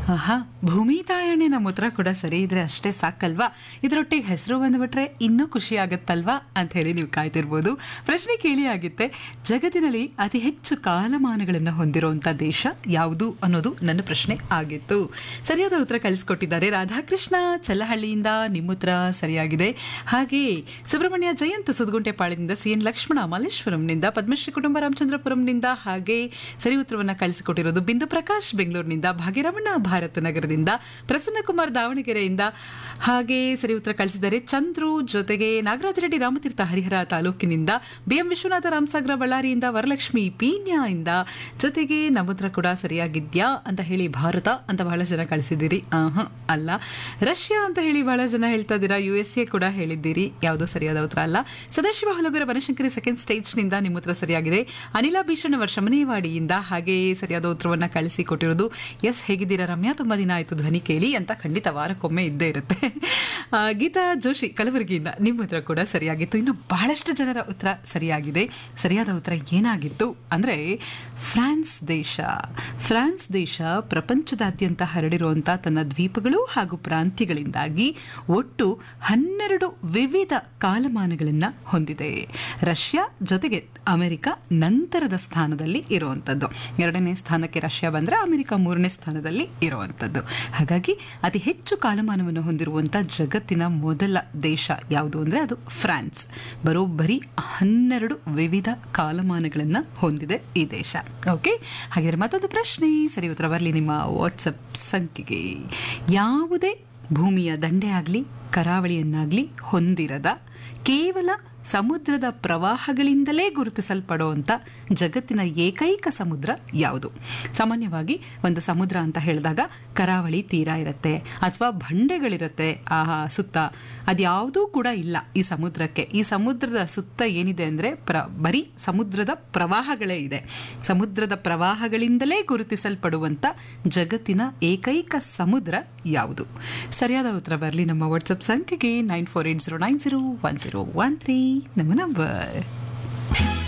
ಆಹಾ ಭೂಮಿ ತಾಯಣ್ಣೆ ನಮ್ಮ ಉತ್ತರ ಕೂಡ ಸರಿ ಇದ್ರೆ ಅಷ್ಟೇ ಸಾಕಲ್ವಾ ಇದರೊಟ್ಟಿಗೆ ಹೆಸರು ಬಂದ್ಬಿಟ್ರೆ ಇನ್ನೂ ಖುಷಿ ಆಗುತ್ತಲ್ವಾ ಅಂತ ಹೇಳಿ ನೀವು ಕಾಯ್ತಿರ್ಬೋದು ಪ್ರಶ್ನೆ ಕೇಳಿ ಆಗಿತ್ತೆ ಜಗತ್ತಿನಲ್ಲಿ ಅತಿ ಹೆಚ್ಚು ಕಾಲಮಾನಗಳನ್ನು ಹೊಂದಿರುವಂತ ದೇಶ ಯಾವುದು ಅನ್ನೋದು ನನ್ನ ಪ್ರಶ್ನೆ ಆಗಿತ್ತು ಸರಿಯಾದ ಉತ್ತರ ಕಳಿಸ್ಕೊಟ್ಟಿದ್ದಾರೆ ರಾಧಾಕೃಷ್ಣ ಚಲ್ಲಹಳ್ಳಿಯಿಂದ ನಿಮ್ಮ ಉತ್ತರ ಸರಿಯಾಗಿದೆ ಹಾಗೆ ಸುಬ್ರಹ್ಮಣ್ಯ ಜಯಂತ್ ಸುದಗುಂಟೆಪಾಳ್ಯದಿಂದ ಸಿ ಎನ್ ಲಕ್ಷ್ಮಣ ಮಲ್ಲೇಶ್ವರಂನಿಂದ ಪದ್ಮಶ್ರೀ ಕುಟುಂಬ ರಾಮಚಂದ್ರಪುರಂನಿಂದ ಹಾಗೆ ಸರಿ ಉತ್ತರವನ್ನ ಕಳಿಸಿಕೊಟ್ಟಿರೋದು ಬಿಂದು ಪ್ರಕಾಶ್ ಬೆಂಗಳೂರಿನಿಂದ ಭಾಗ್ಯರಮಣ ಭಾರತ ನಗರದಿಂದ ಪ್ರಸನ್ನ ಕುಮಾರ್ ದಾವಣಗೆರೆಯಿಂದ ಹಾಗೆ ಸರಿ ಉತ್ತರ ಕಳಿಸಿದ್ದಾರೆ ಚಂದ್ರು ಜೊತೆಗೆ ನಾಗರಾಜ ರೆಡ್ಡಿ ರಾಮತೀರ್ಥ ಹರಿಹರ ತಾಲೂಕಿನಿಂದ ಬಿಎಂ ವಿಶ್ವನಾಥ ರಾಮಸಾಗರ ಬಳ್ಳಾರಿಯಿಂದ ವರಲಕ್ಷ್ಮಿ ಪೀಣ್ಯ ಇಂದ ಜೊತೆಗೆ ನಮ್ಮ ಉತ್ತರ ಕೂಡ ಸರಿಯಾಗಿದ್ಯಾ ಅಂತ ಹೇಳಿ ಭಾರತ ಅಂತ ಬಹಳ ಜನ ಕಳಿಸಿದ್ದೀರಿ ಆಹಾ, ಅಲ್ಲ ರಷ್ಯಾ ಅಂತ ಹೇಳಿ ಬಹಳ ಜನ ಹೇಳ್ತಾ ಇದ್ದೀರಾ ಯು ಎಸ್ ಎ ಕೂಡ ಹೇಳಿದ್ದೀರಿ ಯಾವುದೋ ಸರಿಯಾದ ಉತ್ತರ ಅಲ್ಲ ಸದಾಶಿವ ಹೊಲಗರ ಬನಶಂಕರಿ ಸೆಕೆಂಡ್ ಸ್ಟೇಜ್ ನಿಂದ ನಿಮ್ಮ ಉತ್ತರ ಸರಿಯಾಗಿದೆ ಅನಿಲ ಭೀಷಣ ವರ್ಷ ಮನೆವಾಡಿಯಿಂದ ಹಾಗೆ ಸರಿಯಾದ ಉತ್ತರವನ್ನ ಕಳಿಸಿ ಕೊಟ್ಟಿರೋದು ಎಸ್ ಹೇಗಿದ್ದೀರಾ ರಮ್ಯಾ ತುಂಬಾ ದಿನ ಆಯ್ತು ಧ್ವನಿ ಕೇಳಿ ಅಂತ ಖಂಡಿತ ವಾರಕ್ಕೊಮ್ಮೆ ಇದ್ದೇ ಇರುತ್ತೆ ಆ, ಗೀತಾ ಜೋಶಿ ಕಲಬುರಗಿಯಿಂದ ನಿಮ್ಮ ಉತ್ತರ ಕೂಡ ಸರಿಯಾಗಿತ್ತು ಇನ್ನು ಬಹಳಷ್ಟು ಜನರ ಉತ್ತರ ಸರಿಯಾಗಿದೆ ಸರಿಯಾದ ಉತ್ತರ ಏನಾಗಿತ್ತು ಅಂದ್ರೆ ಫ್ರಾನ್ಸ್ ದೇಶ ಫ್ರಾನ್ಸ್ ದೇಶ ಪ್ರಪಂಚದಾದ್ಯಂತ ಹರಡಿರುವಂತಹ ತನ್ನ ದ್ವೀಪಗಳು ಹಾಗೂ ಪ್ರಾಂತ್ಯಗಳಿಂದಾಗಿ ಒಟ್ಟು ಹನ್ನೆರಡು ವಿವಿಧ ಕಾಲಮಾನಗಳನ್ನ ಹೊಂದಿದೆ ರಷ್ಯಾ ಜೊತೆಗೆ ಅಮೆರಿಕ ನಂತರದ ಸ್ಥಾನದಲ್ಲಿ ಇರುವಂತದ್ದು ಎರಡನೇ ಸ್ಥಾನಕ್ಕೆ ರಷ್ಯಾ ಬಂದ್ರೆ ಅಮೆರಿಕ ಮೂರನೇ ಸ್ಥಾನದಲ್ಲಿ ಇರುವಂತದ್ದು ಹಾಗಾಗಿ ಅತಿ ಹೆಚ್ಚು ಕಾಲಮಾನವನ್ನು ಹೊಂದಿರುವಂತ ಜಗತ್ತಿನ ಮೊದಲ ದೇಶ ಯಾವುದು ಅಂದ್ರೆ ಅದು ಫ್ರಾನ್ಸ್ ಬರೋಬ್ಬರಿ ಹನ್ನೆರಡು ವಿವಿಧ ಕಾಲಮಾನಗಳನ್ನ ಹೊಂದಿದೆ ಈ ದೇಶ ಓಕೆ ಹಾಗಾದ್ರೆ ಮತ್ತೊಂದು ಪ್ರಶ್ನೆ ಸರಿ ಉತ್ತರ ಬರಲಿ ನಿಮ್ಮ ವಾಟ್ಸಪ್ ಸಂಖ್ಯೆಗೆ ಯಾವುದೇ ಭೂಮಿಯ ದಂಡೆ ಆಗಲಿ ಕರಾವಳಿಯನ್ನಾಗ್ಲಿ ಹೊಂದಿರದ ಕೇವಲ ಸಮುದ್ರದ ಪ್ರವಾಹಗಳಿಂದಲೇ ಗುರುತಿಸಲ್ಪಡುವಂತ ಜಗತ್ತಿನ ಏಕೈಕ ಸಮುದ್ರ ಯಾವುದು ಸಾಮಾನ್ಯವಾಗಿ ಒಂದು ಸಮುದ್ರ ಅಂತ ಹೇಳಿದಾಗ ಕರಾವಳಿ ತೀರ ಇರುತ್ತೆ ಅಥವಾ ಬಂಡೆಗಳಿರುತ್ತೆ ಆ ಸುತ್ತ ಅದ್ಯಾವುದೂ ಕೂಡ ಇಲ್ಲ ಈ ಸಮುದ್ರಕ್ಕೆ ಈ ಸಮುದ್ರದ ಸುತ್ತ ಏನಿದೆ ಅಂದ್ರೆ ಪ್ರ ಬರೀ ಸಮುದ್ರದ ಪ್ರವಾಹಗಳೇ ಇದೆ ಸಮುದ್ರದ ಪ್ರವಾಹಗಳಿಂದಲೇ ಗುರುತಿಸಲ್ಪಡುವಂತ ಜಗತ್ತಿನ ಏಕೈಕ ಸಮುದ್ರ ಯಾವುದು ಸರಿಯಾದ ಉತ್ತರ ಬರಲಿ ನಮ್ಮ ವಾಟ್ಸಪ್ ಸಂಖ್ಯೆಗೆ nine four eight zero nine zero one zero one three ನಮ್ಮ ನಂಬರ್